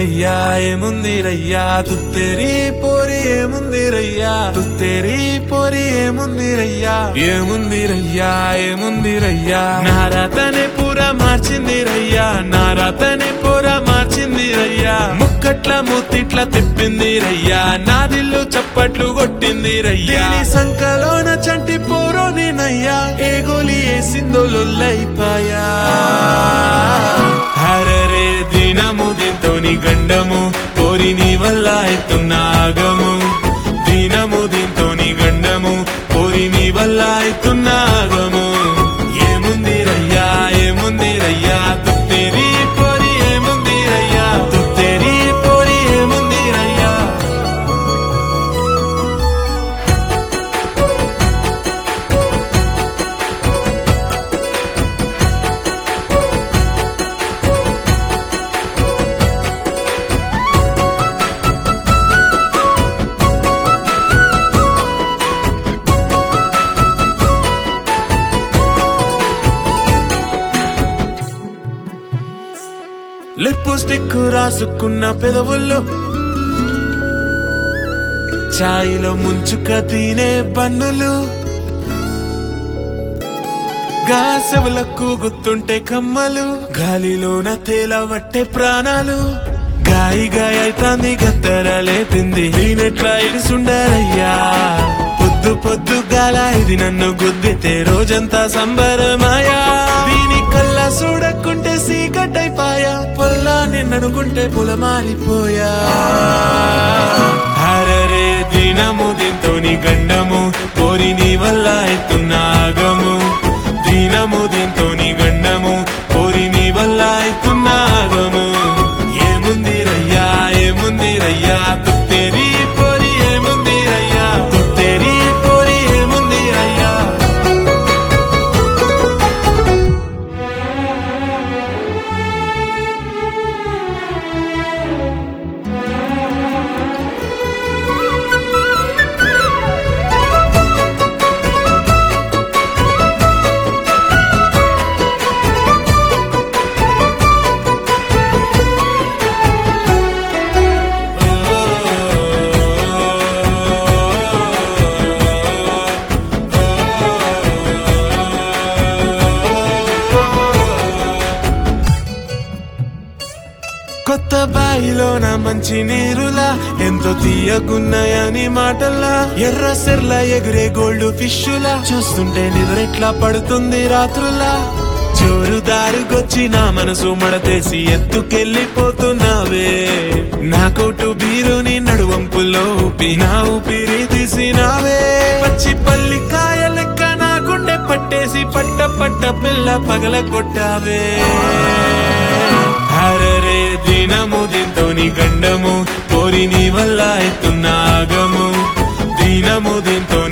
ఏముందిరయ్యా ఏముందిరయ్యా తుత్తేరి పోరి ఏముందిరయ్యా తుత్తేరి పోరి ఏముందిరయ్యా ఏముందిరయ్యా ఏముందిరయ్యా నా రాతనే పూరా మార్చిందిరయ్యా నా రాతనే పూరా మార్చిందిరయ్యా ముక్కట్ల మూతిట్ల తిప్పిందిరయ్యా నా దిల్లు చప్పట్లు కొట్టిందిరయ్యా దీని సంకలోన చంటి పోరోనినయ్యా ఏ గోలి వేసిందో లొల్లైపాయా హరరే దినము దీంతోని గండము కోరి నీ వల్ల ఎత్తున్న ఆగము దినము దీంతోని గండము కోరి నీ వల్ల ఎత్తున్న ఆగము ఏముంది రయ్యా ఏముంది రయ్యా తుత్తేరి పోరి ఏముంది రయ్యా తుత్తేరి పోరి ఏముంది రయ్యా లిప్స్టిక్ రాసుకున్న పెదవుల్లో ఛాయిలో ముంచుక తినే బన్నులు గాసవులకు గుర్తుంటే కమ్మలు గాలిలోన తేలవట్టే ప్రాణాలు గాయి గాయైతాంది గత్తరలేపింది నేనెట్లా ఇడుసుండరయ్యా పొద్దు పొద్దు గాల ఇది నన్ను గుద్దితే రోజంతా సంబరమాయా దీని కల్లా చూడకుంటే సీకటైపాయా పొల్లా నిన్ననుకుంటే పులమారిపోయా హరరే దినము దీంతోని గండము కోరి నీ వల్ల ఎత్తున్న ఆగము దినము దీంతోని గండము కోరి నీ వల్ల ఎత్తున్న ఆగము ఏముంది రయ్యా ఏముంది రయ్యా తుత్తేరి పోరి ఏముంది రయ్యా తుత్తేరి పోరి ఏముంది రయ్యా కొత్త బాయిలోన మంచి నీరులా ఎంతో తీయకున్నాయని మాటల్లా ఎర్ర సెర్ల ఎగిరే గోల్డ్ ఫిష్లా చూస్తుంటే నిద్రెట్లా పడుతుంది రాత్రులా జోరు దారుకొచ్చి నా మనసు మడతేసి ఎత్తుకెళ్ళిపోతున్నావే నా కోటు బీరుని నడువంపులో ఊపి నా ఊపిరి తీసినావే పచ్చి పల్లికాయ లెక్క నా గుండె పట్టేసి పట్ట పట్ట పిల్ల పగల కొట్టావే హరరే దినము దీంతోని గండము కోరి నీ వల్ల ఎత్తున్న ఆగము దినము దీంతో